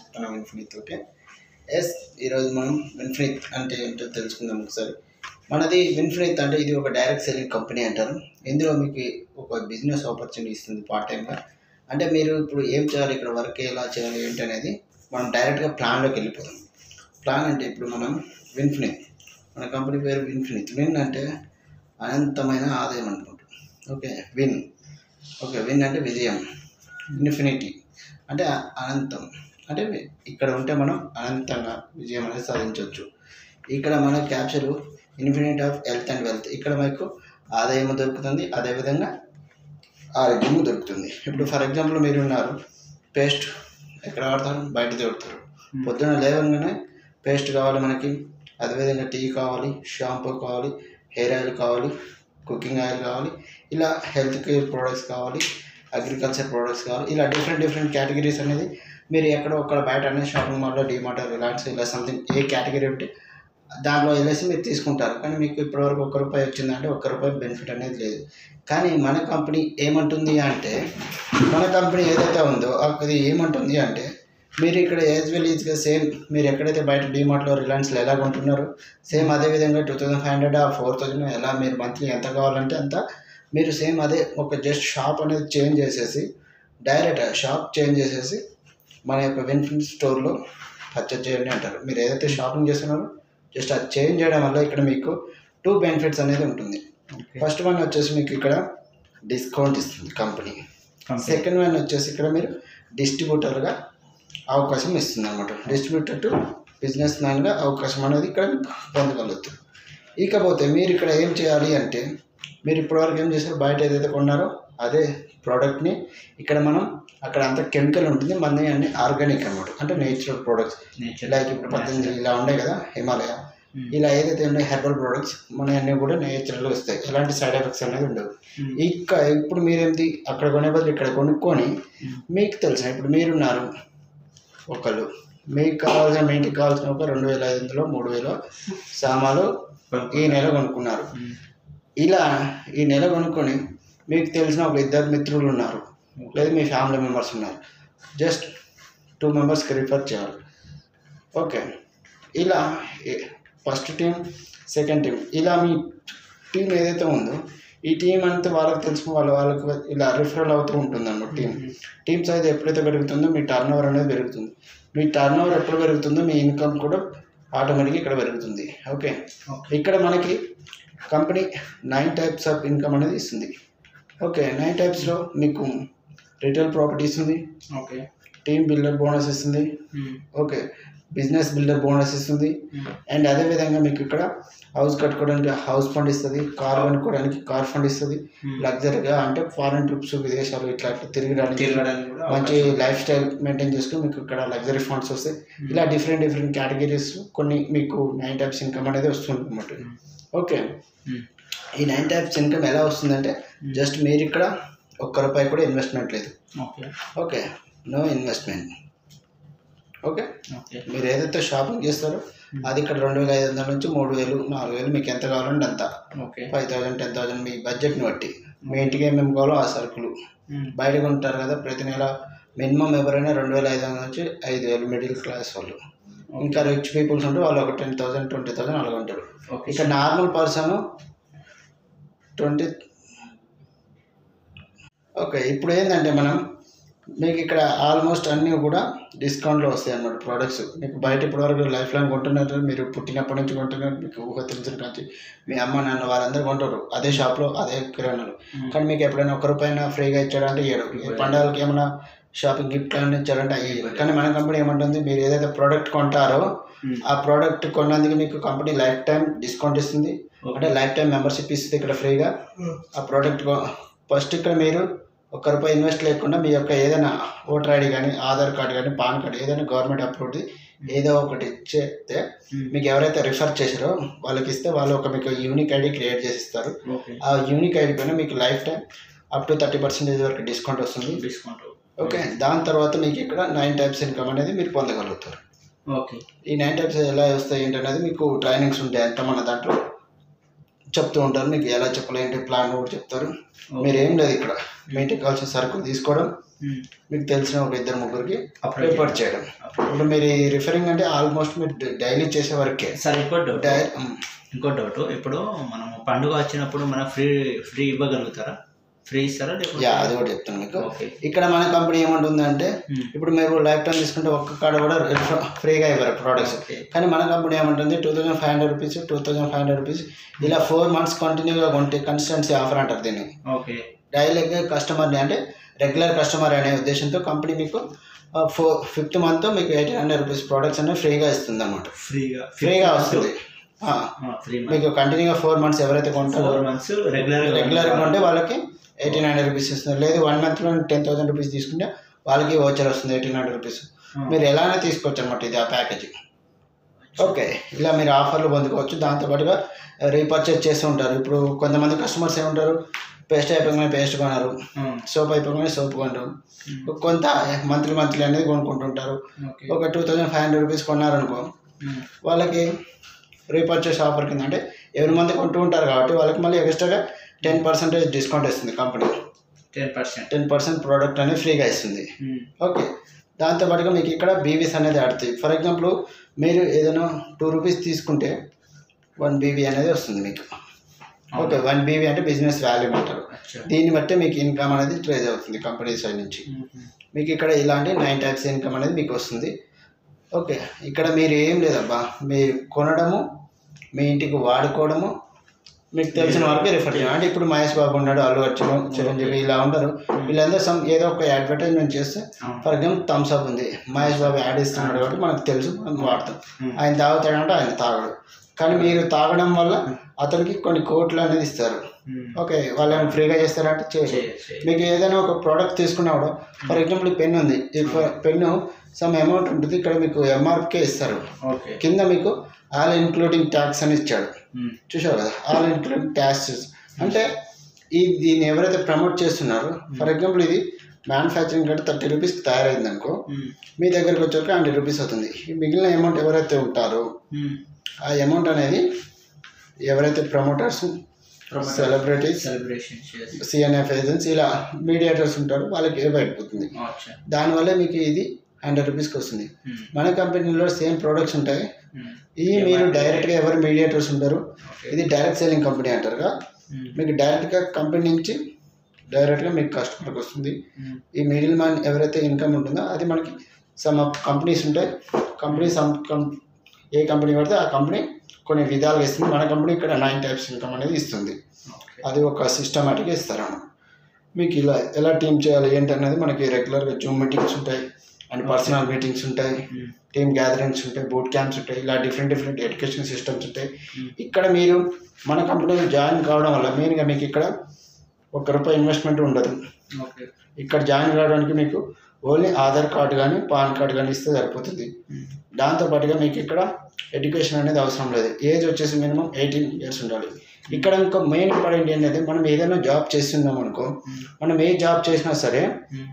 చెప్తున్నాం infinite okay yes ఈరోజు మనం ఇన్ఫినిట్ అంటే ఏంటో తెలుసుకుందాం ఒకసారి మనది ఇన్ఫినిట్ అంటే ఇది ఒక డైరెక్ట్ సెల్లింగ్ కంపెనీ అంటారు ఇందులో మీకు ఒక బిజినెస్ ఆపర్చునిటీ ఇస్తుంది పార్ట్ టైంగా అంటే మీరు ఇప్పుడు ఏం చేయాలి ఇక్కడ వర్క్ ఎలా చేయాలి ఏంటి అనేది మనం డైరెక్ట్గా ప్లాన్లోకి వెళ్ళిపోతాం ప్లాన్ అంటే ఇప్పుడు మనం విన్ఫినిట్ మన కంపెనీ పేరు విన్ఫినిట్ విన్ అంటే అనంతమైన ఆదాయం అనుకుంటాం ఓకే విన్ ఓకే విన్ అంటే విజయం ఇన్ఫినిటీ అంటే అ- అనంతం అంటే వి- ఇక్కడ ఉంటే మనం అనంతంగా విజయం అనేది సాధించవచ్చు ఇక్కడ మన capture infinite of health and wealth ఇక్కడ మనకు ఆదాయం దొరుకుతుంది అదేవిధంగా ఆరోగ్యము దొరుకుతుంది ఇప్పుడు ఫర్ ఎగ్జాంపుల్ మీరు ఉన్నారు పేస్ట్ ఎక్కడ వాడతారు బయట దొరుకుతారు పొద్దున లేవగానే పేస్ట్ కావాలి మనకి అదేవిధంగా టీ కావాలి షాంపూ కావాలి హెయిర్ ఆయిల్ కావాలి కుకింగ్ ఆయిల్ కావాలి ఇలా హెల్త్ కేర్ ప్రోడక్ట్స్ కావాలి అగ్రికల్చర్ ప్రోడక్ట్స్ కావాలి ఇలా డిఫరెంట్ డిఫరెంట్ కేటగిరీస్ అనేది మీరు ఎక్కడో ఒక్కడ బయట అనేది షాపింగ్ మాల్లో డిమార్ట్ రిలయన్స్ ఇలా సంథింగ్ ఏ కేటగిరీ ఉంటే దాంట్లో వెళ్ళేసి మీరు తీసుకుంటారు కానీ మీకు ఇప్పటివరకు ఒక్క రూపాయి వచ్చిందంటే ఒక్క రూపాయి బెనిఫిట్ అనేది లేదు కానీ మన కంపెనీ ఏమంటుంది అంటే మన కంపెనీ ఏదైతే ఉందో అది ఏమంటుంది అంటే మీరు ఇక్కడ యాజ్ వెల్ ఈజ్గా సేమ్ మీరు ఎక్కడైతే బయట డిమార్ట్లో రిలయన్స్లో ఎలా కొంటున్నారో సేమ్ అదే విధంగా టూ థౌజండ్ ఫైవ్ హండ్రెడ్ ఆ ఫోర్ థౌజండ్ ఎలా మీరు మంత్లీ ఎంత కావాలంటే అంత మీరు సేమ్ అదే ఒక జస్ట్ షాప్ అనేది చేంజ్ చేసేసి డైరెక్ట్ షాప్ చేంజ్ చేసేసి మన యొక్క విన్ఫిన్ స్టోర్లో పర్చేజ్ చేయండి అంటారు మీరు ఏదైతే షాపింగ్ చేస్తున్నారో జస్ట్ అది చేంజ్ చేయడం వల్ల ఇక్కడ మీకు టూ బెనిఫిట్స్ అనేది ఉంటుంది ఫస్ట్ వన్ వచ్చేసి మీకు ఇక్కడ డిస్కౌంట్ ఇస్తుంది కంపెనీ సెకండ్ వన్ వచ్చేసి ఇక్కడ మీరు డిస్ట్రిబ్యూటర్గా అవకాశం ఇస్తుంది అనమాట డిస్ట్రిబ్యూటర్ టు బిజినెస్ మ్యాన్గా అవకాశం అనేది ఇక్కడ పొందగలుగుతారు ఇకపోతే మీరు ఇక్కడ ఏం చేయాలి అంటే మీరు ఇప్పటివరకు ఏం చేశారు బయట ఏదైతే కొన్నారో అదే ప్రోడక్ట్ని ఇక్కడ మనం అక్కడ అంత కెమికల్ ఉంటుంది మన అన్ని ఆర్గానిక్ అనమాట అంటే నేచురల్ ప్రోడక్ట్స్ లైక్ ఇప్పుడు పద్దెనిమిది ఇలా ఉన్నాయి కదా హిమాలయ ఇలా ఏదైతే ఉన్నాయి హెర్బల్ ప్రోడక్ట్స్ మన అన్నీ కూడా నేచురల్గా వస్తాయి ఎలాంటి సైడ్ ఎఫెక్ట్స్ అనేది ఉండవు ఇక ఇప్పుడు మీరేంటి అక్కడ కొనే బదులు ఇక్కడ కొనుక్కొని మీకు తెలుసు ఇప్పుడు మీరున్నారు ఒకళ్ళు మీకు కావాల్సిన మీ ఇంటికి కావాల్సిన ఒక రెండు వేల ఐదు వందలు మూడు వేలు సామాన్లు ఈ నెల కొనుక్కున్నారు ఇలా ఈ నెల కొనుక్కొని మీకు తెలిసిన ఒక ఇద్దరు మిత్రులు ఉన్నారు లేదా మీ ఫ్యామిలీ మెంబర్స్ ఉన్నారు జస్ట్ టూ మెంబర్స్కి రిఫర్ చేయాలి ఓకే ఇలా ఫస్ట్ టీం సెకండ్ టీం ఇలా మీ టీం ఏదైతే ఉందో ఈ టీం అంతా వాళ్ళకి తెలుసుకుని వాళ్ళ వాళ్ళకి ఇలా రిఫరల్ అవుతూ ఉంటుంది అన్నమాట టీం టీమ్ సైజ్ ఎప్పుడైతే పెరుగుతుందో మీ టర్న్ ఓవర్ అనేది పెరుగుతుంది మీ టర్న్ ఓవర్ ఎప్పుడు పెరుగుతుందో మీ ఇన్కమ్ కూడా ఆటోమేటిక్గా ఇక్కడ పెరుగుతుంది ఓకే ఇక్కడ మనకి company nine types of income అనేది ఇస్తుంది ఓకే నైన్ టైప్స్లో మీకు రిటైల్ ప్రాపర్టీ ఇస్తుంది ఓకే టీమ్ బిల్డర్ బోనస్ ఇస్తుంది ఓకే బిజినెస్ బిల్డర్ బోనస్ ఇస్తుంది అండ్ అదేవిధంగా మీకు ఇక్కడ హౌస్ కట్టుకోవడానికి హౌస్ ఫండ్ ఇస్తుంది కార్ కొనుక్కోవడానికి కార్ ఫండ్ ఇస్తుంది లగ్జరీగా అంటే ఫారెన్ ట్రిప్స్ విదేశాలు ఇట్లా ఇట్లా తిరగడానికి తిరగడానికి కూడా మంచి లైఫ్ స్టైల్ మెయింటైన్ చేసుకుని మీకు ఇక్కడ లగ్జరీ ఫండ్స్ వస్తాయి ఇలా డిఫరెంట్ డిఫరెంట్ కేటగిరీస్ కొన్ని మీకు నైన్ టైప్స్ ఇన్కమ్ అనేది వస్తుంది అనమాట ఓకే Hmm. ఈ నైన్ టైప్స్ ఇన్కమ్ ఎలా వస్తుందంటే జస్ట్ మీరు ఇక్కడ ఒక్క రూపాయి కూడా ఇన్వెస్ట్మెంట్ లేదు okay okay no investment okay okay మీరు ఏదైతే షాపింగ్ చేస్తారో అది ఇక్కడ రెండు వేల ఐదు వందల నుంచి మూడు వేలు నాలుగు వేలు మీకు ఎంత కావాలంటే అంత okay five thousand ten thousand మీ బడ్జెట్ని బట్టి మీ ఇంటికి ఏమేమి కావాలో ఆ సరుకులు బయట కొంటారు కదా ప్రతి నెల మినిమం ఎవరైనా రెండు వేల ఐదు వందల నుంచి ఐదు వేలు మిడిల్ క్లాస్ వాళ్ళు ఇంకా రిచ్ పీపుల్స్ ఉంటే వాళ్ళు ఒక టెన్ థౌసండ్ ట్వంటీ థౌసండ్ అలాగ ఉంటారు ఓకే ఇక నార్మల్ పర్సన్ ట్వంటీ ఓకే ఇప్పుడు ఏంటంటే మనం మీకు ఇక్కడ ఆల్మోస్ట్ అన్నీ కూడా డిస్కౌంట్లో వస్తాయి అన్నమాట ప్రోడక్ట్స్ మీకు బయట ఇప్పటివరకు లైఫ్ లాంగ్ కొంటున్నారు మీరు పుట్టినప్పటి నుంచి కొంటున్నారు మీకు ఊహ తెలిసిన నుంచి మీ అమ్మ నాన్న వాళ్ళందరూ కొంటారు అదే షాప్లో అదే కిరాణాలు కానీ మీకు ఎప్పుడైనా ఒక్క రూపాయినా ఫ్రీగా ఇచ్చాడంటే ఇయ్యడు ఈ పండుగలకి ఏమైనా షాపింగ్ గిఫ్ట్ అని ఇచ్చారంటే అయ్యి కానీ మన కంపెనీ ఏమంటుంది మీరు ఏదైతే ప్రోడక్ట్ కొంటారో ఆ ప్రోడక్ట్ కొన్నందుకు మీకు కంపెనీ లైఫ్ టైం డిస్కౌంట్ ఇస్తుంది అంటే లైఫ్ టైం మెంబర్షిప్ ఇస్తుంది ఇక్కడ ఫ్రీగా ఆ ప్రోడక్ట్ ఫస్ట్ ఇక్కడ మీరు ఒక్క రూపాయి ఇన్వెస్ట్ లేకుండా మీ యొక్క ఏదైనా ఓటర్ ఐడి కానీ ఆధార్ కార్డు కానీ పాన్ కార్డు ఏదైనా గవర్నమెంట్ అప్రూవ్డ్ ఏదో ఒకటి ఇచ్చేస్తే మీకు ఎవరైతే రిఫర్ చేశారో వాళ్ళకి ఇస్తే వాళ్ళు ఒక మీకు యూనిక్ ఐడి క్రియేట్ చేసి ఇస్తారు ఓకే ఆ యూనిక్ ఐడి పైన మీకు lifetime up to thirty percentage వరకు డిస్కౌంట్ వస్తుంది డిస్కౌంట్ ఓకే దాని తర్వాత మీకు ఇక్కడ నైన్ టైప్స్ ఇన్కమ్ అనేది మీరు పొందగలుగుతారు ఓకే ఈ నైన్ టైప్స్ ఎలా వస్తాయి ఏంటనేది మీకు ట్రైనింగ్స్ ఉంటాయి అంత మన దాంట్లో చెప్తూ ఉంటారు మీకు ఎలా చెప్పాలి ఏంటి ప్లాన్ కూడా చెప్తారు మీరు ఏం లేదు ఇక్కడ మీటింగ్ కావాల్సిన సరుకులు తీసుకోవడం ఉమ్. మీకు తెలిసిన ఒక ఇద్దరు ముగ్గురికి Approach రిపోర్ట్ చేయడం ఇప్పుడు మీరు ఈ రిఫరింగ్ అంటే ఆల్మోస్ట్ మీరు డైలీ చేసే వరకే సార్ ఇంకో డౌట్ డై ఇంకో డౌట్ ఇప్పుడు మనం పండుగ వచ్చినప్పుడు మనం ఫ్రీ ఫ్రీ ఇవ్వగలుగుతారా ఫ్రీ ఇస్తారా లేకపోతే యా అది కూడా చెప్తాను మీకు ఓకే ఇక్కడ మన కంపెనీ ఏముంటుందంటే ఉమ్. ఇప్పుడు మీరు లైఫ్ టైం తీసుకుంటే ఒక్క కాడ కూడా ఫ్రీగా ఇవ్వరు ప్రోడక్ట్స్ ఓకే కానీ మన కంపెనీ ఏమంటుంది two thousand five hundred rupees two thousand five hundred rupees ఇలా ఫోర్ మంత్స్ కంటిన్యూగా కొంటే కన్సిస్టెన్సీ ఆఫర్ అంటారు దీన్ని ఓకే డైలీగా కస్టమర్ని అంటే రెగ్యులర్ కస్టమర్ అనే ఉద్దేశంతో కంపెనీ మీకు ఫోర్ ఫిఫ్త్ మంత్ మీకు ఎయిటీన్ హండ్రెడ్ రూపీస్ ప్రోడక్ట్స్ అనేవి ఫ్రీగా ఇస్తుంది అనమాట ఫ్రీగా ఫ్రీగా వస్తుంది ఆ, ఫ్రీ మీకు కంటిన్యూగా ఫోర్ మంత్స్ ఎవరైతే కొంటారో ఫోర్ మంత్స్ రెగ్యులర్ రెగ్యులర్గా ఉంటే వాళ్ళకి ఎయిటీన్ హండ్రెడ్ రూపీస్ ఇస్తుంది లేదు వన్ మంత్లో టెన్ థౌసండ్ రూపీస్ తీసుకుంటే వాళ్ళకి ఓచర్ వస్తుంది ఎయిటీన్ హండ్రెడ్ రూపీస్ మీరు ఎలానే తీసుకోవచ్చు అనమాట ఇది ఆ ప్యాకేజ్ ఓకే ఇలా మీరు ఆఫర్లు పొందుకోవచ్చు దాంతోపాటుగా రీపర్చేజ్ చేస్తూ ఉంటారు ఇప్పుడు కొంతమంది కస్టమర్స్ ఏమంటారు పేస్ట్ అయిపోగానే పేస్ట్ కొన్నారు సోప్ అయిపోగానే సోప్ కొంటారు కొంత మంత్లీ మంత్లీ అనేది కొనుక్కుంటుంటారు ఓకే ఒక two thousand five hundred rupees కొన్నారనుకో వాళ్ళకి రీపర్చేస్ ఆఫర్ కింద అంటే ఎవరి మంది కొంటూ ఉంటారు కాబట్టి వాళ్ళకి మళ్ళీ ఎక్స్ట్రాగా టెన్ పర్సెంటేజ్ డిస్కౌంట్ ఇస్తుంది company ten percent ten percent product అనేది ఫ్రీగా ఇస్తుంది ఓకే దాంతోపాటుగా మీకు ఇక్కడ బీవీస్ అనేది ఆడుతాయి ఫర్ ఎగ్జాంపుల్ మీరు ఏదైనా టూ రూపీస్ తీసుకుంటే వన్ బీవీ అనేది వస్తుంది మీకు ఓకే వన్ బీవీ అంటే బిజినెస్ వాల్యూ అంటారు అచ్చా దీన్ని బట్టి మీకు ఇన్కమ్ అనేది ట్రేజ్ అవుతుంది కంపెనీ సైడ్ నుంచి మీకు ఇక్కడ ఇలాంటి నైన్ టైప్స్ ఇన్కమ్ అనేది మీకు వస్తుంది ఓకే ఇక్కడ మీరు ఏం లేదబ్బా మీరు కొనడము మీ ఇంటికి వాడుకోవడము మీకు తెలిసిన వరకే రిఫర్ చేయాలి అంటే ఇప్పుడు మహేష్ బాబు ఉన్నాడు అల్లు అర్జున్ చిరంజీవి ఇలా ఉంటారు వీళ్ళందరూ సమ్ ఏదో ఒక అడ్వర్టైజ్మెంట్ చేస్తే ఫర్ ఎగ్జాంపుల్ థమ్స్ అప్ ఉంది మహేష్ బాబు యాడ్ ఇస్తున్నాడు కాబట్టి మనకు తెలుసు మనం వాడతాం ఆయన తాగుతాడంటే ఆయన తాగడు కానీ మీరు తాగడం వల్ల అతనికి కొన్ని కోట్లు అనేది ఇస్తారు ఓకే వాళ్ళు ఏమైనా ఫ్రీగా చేస్తారంటే చేయరు మీకు ఏదైనా ఒక ప్రోడక్ట్ తీసుకున్నప్పుడు ఫర్ ఎగ్జాంపుల్ పెన్ ఉంది ఈ పెన్ను సమ్ అమౌంట్ ఉంటుంది ఇక్కడ మీకు ఎంఆర్కే ఇస్తారు ఓకే కింద మీకు ఆల్ ఇన్క్లూడింగ్ ట్యాక్స్ అని ఇచ్చాడు చూసావు కదా ఆల్ ఇన్క్లూడింగ్ ట్యాక్సెస్ అంటే ఈ దీన్ని ఎవరైతే ప్రమోట్ చేస్తున్నారో ఫర్ ఎగ్జాంపుల్ ఇది మ్యానుఫ్యాక్చరింగ్ కంటే థర్టీ రూపీస్కి తయారైంది అనుకో మీ దగ్గరికి వచ్చాక హండ్రెడ్ రూపీస్ అవుతుంది ఈ మిగిలిన అమౌంట్ ఎవరైతే ఉంటారో ఆ అమౌంట్ అనేది ఎవరైతే promoters celebrities celebration CNF agency ఇలా మీడియేటర్స్ ఉంటారో వాళ్ళకి ఏ అయిపోతుంది అచ్చా దానివల్ల మీకు ఇది హండ్రెడ్ రూపీస్కి వస్తుంది మన కంపెనీలో సేమ్ ప్రొడక్ట్స్ ఉంటాయి ఇది మీరు డైరెక్ట్గా ఎవరు మీడియేటర్స్ ఉంటారు ఇది డైరెక్ట్ సెల్లింగ్ కంపెనీ అంటారుగా మీకు డైరెక్ట్గా కంపెనీ నుంచి డైరెక్ట్గా మీకు కస్టమర్కి వస్తుంది ఈ మిడిల్ మ్యాన్ ఎవరైతే ఇన్కమ్ ఉంటుందో అది మనకి సమ్ కంపెనీస్ ఉంటాయి కంపెనీ సమ్ కం ఏ కంపెనీ పడితే ఆ కంపెనీ కొన్ని విధాలుగా ఇస్తుంది మన కంపెనీ ఇక్కడ నైన్ టైప్స్ ఇన్కమ్ అనేది ఇస్తుంది అది ఒక సిస్టమేటిక్గా ఇస్తారు అన్నమాట మీకు ఇలా ఎలా టీమ్ చేయాలి ఏంటి అనేది మనకి రెగ్యులర్గా జూమ్ మీటింగ్స్ ఉంటాయి అండ్ పర్సనల్ మీటింగ్స్ ఉంటాయి టీమ్ గ్యాదరింగ్స్ ఉంటాయి బూట్ క్యాంప్స్ ఉంటాయి ఇలా డిఫరెంట్ డిఫరెంట్ ఎడ్యుకేషన్ సిస్టమ్స్ ఉంటాయి ఇక్కడ మీరు మన కంపెనీలో జాయిన్ కావడం వల్ల మెయిన్గా మీకు ఇక్కడ ఒక రూపాయి ఇన్వెస్ట్మెంట్ ఉండదు ఓకే ఇక్కడ జాయిన్ కావడానికి మీకు ఓన్లీ ఆధార్ కార్డు కానీ పాన్ కార్డు కానీ ఇస్తే సరిపోతుంది దాంతోపాటుగా మీకు ఇక్కడ ఎడ్యుకేషన్ అనేది అవసరం లేదు ఏజ్ వచ్చేసి మినిమం ఎయిటీన్ ఇయర్స్ ఉండాలి ఇక్కడ ఇంకా మెయిన్ ఇంపార్టెంట్ ఏంటంటే మనం ఏదైనా జాబ్ చేస్తున్నాం అనుకో మనం ఏ జాబ్ చేసినా సరే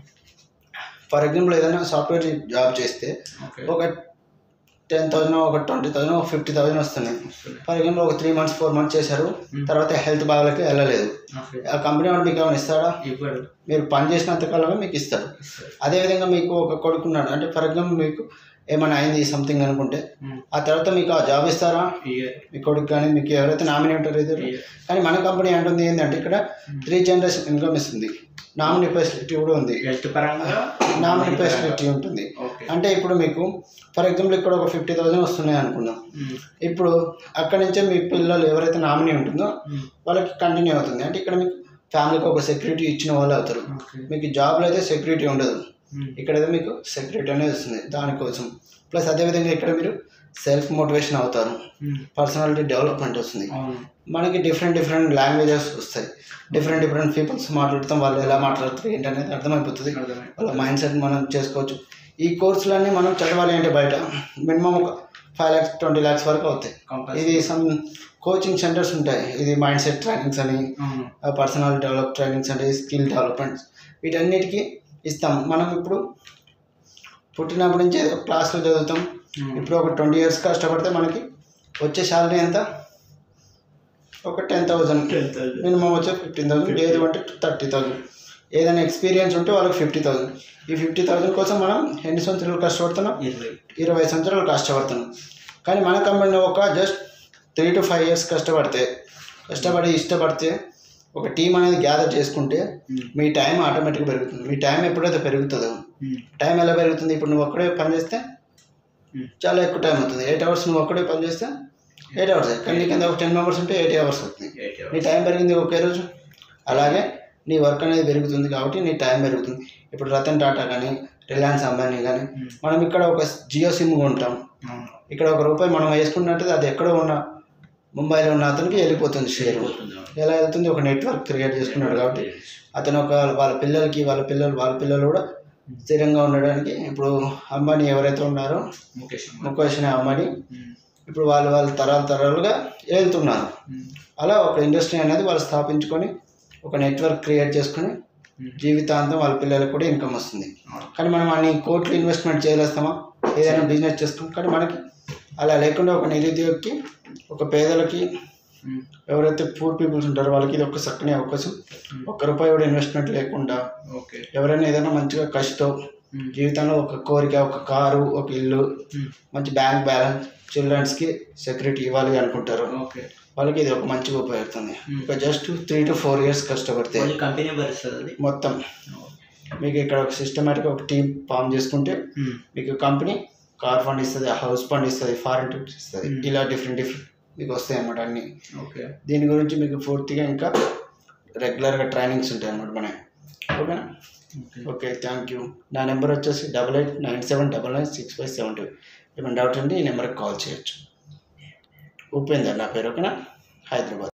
ఫర్ ఎగ్జాంపుల్ ఏదైనా సాఫ్ట్వేర్ జాబ్ చేస్తే ఓకే ఒక టెన్ థౌసండ్ ఒక ట్వంటీ థౌసండ్ ఒక ఫిఫ్టీ థౌసండ్ వస్తున్నాయి ఫర్ ఎగ్జాంపుల్ ఒక త్రీ మంత్స్ ఫోర్ మంత్స్ చేశారు తర్వాత హెల్త్ బాగాలకి వెళ్ళలేదు ఓకే ఆ కంపెనీ వాడు మీకు ఏమైనా ఇస్తాడా ఇవ్వడు మీరు పని చేసినంత కాలమే మీకు ఇస్తారు అదేవిధంగా మీకు ఒక కొడుకున్నాడు అంటే ఫర్ ఎగ్జాంపుల్ మీకు ఏమైనా అయింది సంథింగ్ అనుకుంటే ఆ తర్వాత మీకు ఆ జాబ్ ఇస్తారా ఇయర్ మీ కొడుకు కానీ మీకు ఎవరైతే నామినీ ఉంటారో ఇద్దరు కానీ మన కంపెనీ అంటుంది ఏంటంటే ఇక్కడ త్రీ జనరేషన్ ఇన్కమ్ ఇస్తుంది నామినీ ఫెసిలిటీ కూడా ఉంది హెల్త్ పరంగా నామినీ ఫెసిలిటీ ఉంటుంది ఓకే అంటే ఇప్పుడు మీకు ఫర్ ఎగ్జాంపుల్ ఇక్కడ ఒక ఫిఫ్టీ థౌసండ్ వస్తున్నాయి అనుకుందాం ఇప్పుడు అక్కడి నుంచే మీ పిల్లలు ఎవరైతే నామినీ ఉంటుందో వాళ్ళకి కంటిన్యూ అవుతుంది అంటే ఇక్కడ మీకు ఫ్యామిలీకి ఒక సెక్యూరిటీ ఇచ్చిన వాళ్ళు అవుతారు ఓకే మీకు జాబ్లో అయితే సెక్యూరిటీ ఉండదు ఇక్కడైతే మీకు సెక్యూరిటీ అనేది వస్తుంది దానికోసం ప్లస్ అదేవిధంగా ఇక్కడ మీరు సెల్ఫ్ మోటివేషన్ అవుతారు పర్సనాలిటీ డెవలప్మెంట్ వస్తుంది అవును మనకి డిఫరెంట్ డిఫరెంట్ లాంగ్వేజెస్ వస్తాయి డిఫరెంట్ డిఫరెంట్ పీపుల్స్ మాట్లాడతాం వాళ్ళు ఎలా మాట్లాడుతారు ఏంటనేది అర్థమైపోతుంది అర్థమైంది వాళ్ళ మైండ్ సెట్ మనం చేసుకోవచ్చు ఈ కోర్సులన్నీ మనం చదవాలి అంటే బయట మినిమం ఒక ఫైవ్ ల్యాక్స్ ట్వంటీ ల్యాక్స్ వరకు అవుతాయి కంపల్సరీ ఇది సమ్ కోచింగ్ సెంటర్స్ ఉంటాయి ఇది మైండ్ సెట్ ట్రైనింగ్స్ అని అవును పర్సనల్ డెవలప్ ట్రైనింగ్స్ అంటే స్కిల్ డెవలప్మెంట్స్ వీటన్నిటికీ ఇస్తాం మనం ఇప్పుడు పుట్టినప్పటి నుంచి ఏదో క్లాస్లో చదువుతాం ఇప్పుడు ఒక ట్వంటీ ఇయర్స్ కష్టపడితే మనకి వచ్చే శాలరీ ఎంత ఒక టెన్ థౌజండ్ మినిమం వచ్చి ఫిఫ్టీన్ థౌసండ్ లేదు అంటే థర్టీ థౌసండ్ ఏదైనా ఎక్స్పీరియన్స్ ఉంటే వాళ్ళకి ఫిఫ్టీ థౌసండ్ ఈ ఫిఫ్టీ థౌసండ్ కోసం మనం ఎన్ని సంవత్సరాలు కష్టపడుతున్నాం ఇరవై ఇరవై సంవత్సరాలు కష్టపడుతున్నాం కానీ మన కంపెనీలో ఒక just three to five years కష్టపడితే కష్టపడి ఇష్టపడితే ఒక టీం అనేది గ్యాదర్ చేసుకుంటే మీ టైం ఆటోమేటిక్గా పెరుగుతుంది మీ టైం ఎప్పుడైతే పెరుగుతుందో టైం ఎలా పెరుగుతుంది ఇప్పుడు నువ్వు ఒక్కడే పని చేస్తే చాలా ఎక్కువ టైం అవుతుంది ఎయిట్ అవర్స్ నువ్వు ఒక్కడే పని చేస్తే ఎయిట్ అవర్స్ కానీ నీ కింద ఒక టెన్ మెంబర్స్ ఉంటే ఎయిట్ అవర్స్ అవుతుంది నీ టైం పెరిగింది ఒకే రోజు అలాగే నీ వర్క్ అనేది పెరుగుతుంది కాబట్టి నీ టైం పెరుగుతుంది ఇప్పుడు రతన్ టాటా కానీ రిలయన్స్ అంబానీ కానీ మనం ఇక్కడ ఒక జియో సిమ్ కొంటాం ఇక్కడ ఒక రూపాయి మనం వేసుకున్నట్టు అది ఎక్కడో ఉన్న ముంబైలో ఉన్న అతనికి వెళ్ళిపోతుంది షేర్ ఎలా వెళ్తుంది ఒక నెట్వర్క్ క్రియేట్ చేసుకున్నాడు కాబట్టి అతను ఒక వాళ్ళ పిల్లలకి వాళ్ళ పిల్లలు వాళ్ళ పిల్లలు కూడా స్థిరంగా ఉండడానికి ఇప్పుడు అంబానీ ఎవరైతే ఉన్నారో ముఖేష్ ముఖేష్ అనే అంబానీ ఇప్పుడు వాళ్ళు వాళ్ళ తరాలు తరాలుగా వెళ్తున్నారు అలా ఒక ఇండస్ట్రీ అనేది వాళ్ళు స్థాపించుకొని ఒక నెట్వర్క్ క్రియేట్ చేసుకొని జీవితాంతం వాళ్ళ పిల్లలకు కూడా ఇన్కమ్ వస్తుంది కానీ మనం అన్ని కోట్లు ఇన్వెస్ట్మెంట్ చేయలేస్తామా ఏదైనా బిజినెస్ చేస్తాం కానీ మనకి అలా లేకుండా ఒక నిరుద్యోగికి ఒక పేదలకి ఎవరైతే పూర్ పీపుల్స్ ఉంటారో వాళ్ళకి ఇది ఒక చక్కని అవకాశం ఒక్క రూపాయి కూడా ఇన్వెస్ట్మెంట్ లేకుండా ఓకే ఎవరైనా ఏదైనా మంచిగా కష్టం జీవితంలో ఒక కోరిక ఒక కారు ఒక ఇల్లు మంచి బ్యాంక్ బ్యాలెన్స్ చిల్డ్రన్స్కి సెక్యూరిటీ ఇవ్వాలి అనుకుంటారు ఓకే వాళ్ళకి ఇది ఒక మంచిగా ఉపయోగపడుతుంది ఒక just three to four years కష్టపడితే ఓన్లీ కంపెనీ భరిస్తుంది అది మొత్తం మీకు ఇక్కడ ఒక సిస్టమేటిక్ ఒక టీం ఫామ్ చేసుకుంటే మీకు కంపెనీ కార్ ఫండ్ ఇస్తుంది హౌస్ ఫండ్ ఇస్తుంది ఫారెన్ ట్రిప్స్ ఇస్తుంది Hmm. ఇలా డిఫరెంట్ డిఫరెంట్ మీకు వస్తాయి అన్నమాట అన్ని ఓకే దీని గురించి మీకు పూర్తిగా ఇంకా రెగ్యులర్గా ట్రైనింగ్స్ ఉంటాయి అన్నమాట మన ఓకేనా ఓకే ఓకే థ్యాంక్ యూ నా నెంబర్ వచ్చేసి double eight nine seven double nine six five seven two ఏమైనా డౌట్ ఉంటే ఈ నెంబర్కి కాల్ చేయొచ్చు ఉపేందర్ నా పేరు ఓకేనా హైదరాబాద్